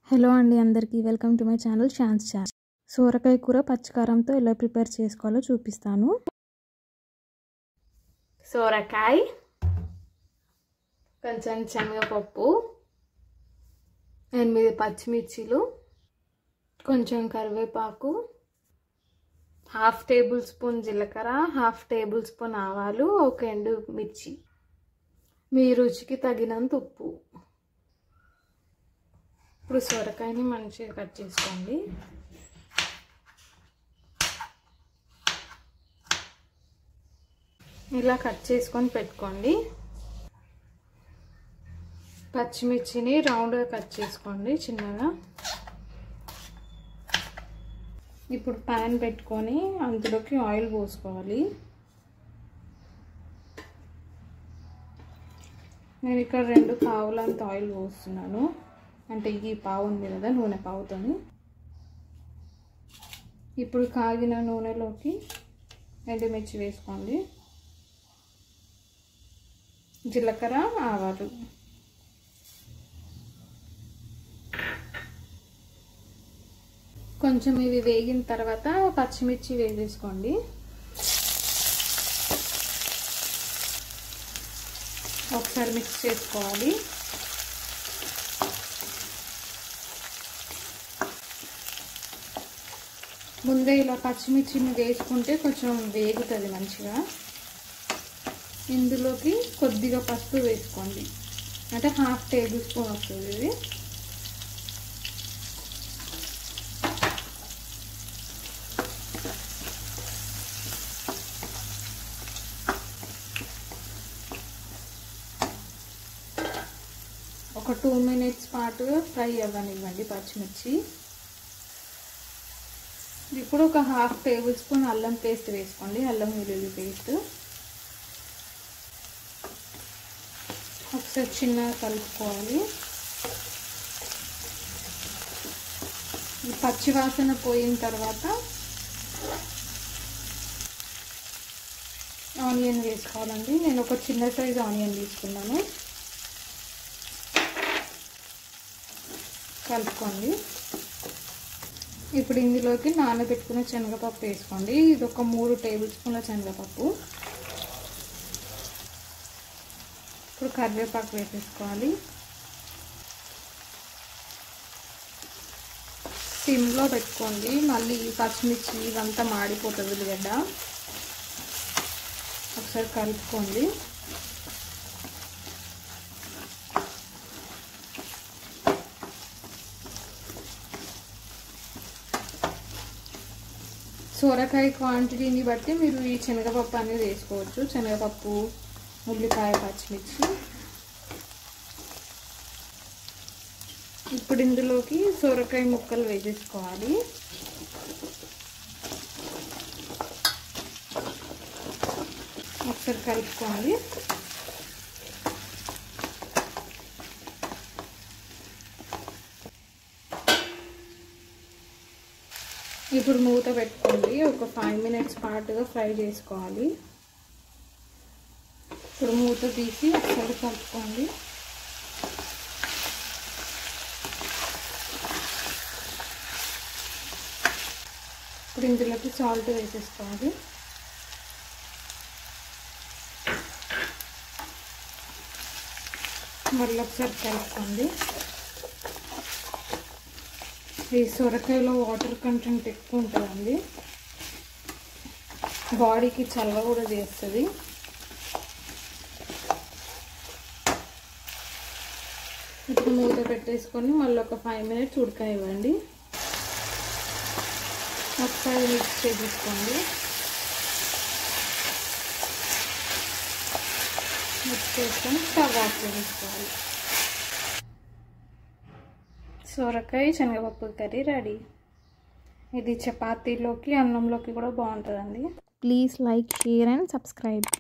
hello అండి అందరికీ welcome to my channel ఛాన్స్ ఛాన్స్ సోరకాయ కూర పచ్చికారంతో ఎలా ప్రిపేర్ చేసుకోవాలో చూపిస్తాను సోరకాయ కొంచెం శనగపప్పు ఎనిమిది పచ్చిమిర్చిలు కొంచెం కరివేపాకు హాఫ్ టేబుల్ స్పూన్ జీలకర్ర హాఫ్ టేబుల్ స్పూన్ ఆవాలు ఒక ఎండు మిర్చి మీ రుచికి తగినంత ఉప్పు ఇప్పుడు సొరకాయని మంచిగా కట్ చేసుకోండి ఇలా కట్ చేసుకొని పెట్టుకోండి పచ్చిమిర్చిని రౌండ్గా కట్ చేసుకోండి చిన్నగా ఇప్పుడు ప్యాన్ పెట్టుకొని అందులోకి ఆయిల్ పోసుకోవాలి నేను ఇక్కడ రెండు పావులంత ఆయిల్ పోస్తున్నాను అంటే ఈ పావు ఉంది కదా నూనె పావుతోని ఇప్పుడు కాగిన నూనెలోకి ఎండుమిర్చి వేసుకోండి జీలకర్ర ఆవాలు కొంచెం ఇవి వేగిన తర్వాత పచ్చిమిర్చి వేసేసుకోండి ఒకసారి మిక్స్ చేసుకోవాలి ముందే ఇలా పచ్చిమిర్చిని వేసుకుంటే కొంచెం వేగుతుంది మంచిగా ఇందులోకి కొద్దిగా పసుపు వేసుకోండి అంటే హాఫ్ టేబుల్ స్పూన్ వస్తుంది ఇది ఒక టూ మినిట్స్ పాటు ఫ్రై అవ్వనివ్వండి పచ్చిమిర్చి ఇప్పుడు ఒక హాఫ్ టేబుల్ స్పూన్ అల్లం పేస్ట్ వేసుకోండి అల్లం వెల్లుల్లి పేస్ట్ ఒకసారి చిన్నగా కలుపుకోవాలి పచ్చి వాసన పోయిన తర్వాత ఆనియన్ వేసుకోవాలండి నేను ఒక చిన్న సైజు ఆనియన్ తీసుకున్నాను కలుపుకోండి ఇప్పుడు ఇందులోకి నానబెట్టుకున్న శనగపప్పు వేసుకోండి ఇది ఒక మూడు టేబుల్ స్పూన్ల శనగపప్పు ఇప్పుడు కరివేపాకు వేసేసుకోవాలి సిమ్లో పెట్టుకోండి మళ్ళీ పచ్చిమిర్చి ఇదంతా మాడిపోతుంది ఉల్లిగడ్డ ఒకసారి కలుపుకోండి సొరకాయ క్వాంటిటీని బట్టి మీరు ఈ శనగపప్పు అనేది వేసుకోవచ్చు శనగపప్పు ఉల్లిపాయ పచ్చిమిర్చి ఇప్పుడు ఇందులోకి సొరకాయ ముక్కలు వేసేసుకోవాలి ఒకసారి కలుపుకోండి ఇప్పుడు మూత పెట్టుకోండి ఒక ఫైవ్ మినిట్స్ పాటుగా ఫ్రై చేసుకోవాలి ఇప్పుడు మూత తీసి ఒకసారి కలుపుకోండి ఇప్పుడు ఇందులోకి సాల్ట్ వేసేసుకోవాలి మళ్ళీ ఒకసారి కలుపుకోండి ఈ సొరకాయలో వాటర్ కంటెంట్ ఎక్కువ ఉంటుందండి బాడీకి చల్లవ కూడా చేస్తుంది ఇప్పుడు మూత పెట్టేసుకొని మళ్ళీ ఒక ఫైవ్ మినిట్స్ ఉడకనివ్వండి ఒకసారి మిక్స్ చేసేసుకోండి మిక్స్ చేసుకొని స్టవ్ ఆఫ్ చేసుకోవాలి సొరకాయ శనగపప్పు కర్రీ రెడీ ఇది చపాతీలోకి అన్నంలోకి కూడా బాగుంటుందండి please like share and subscribe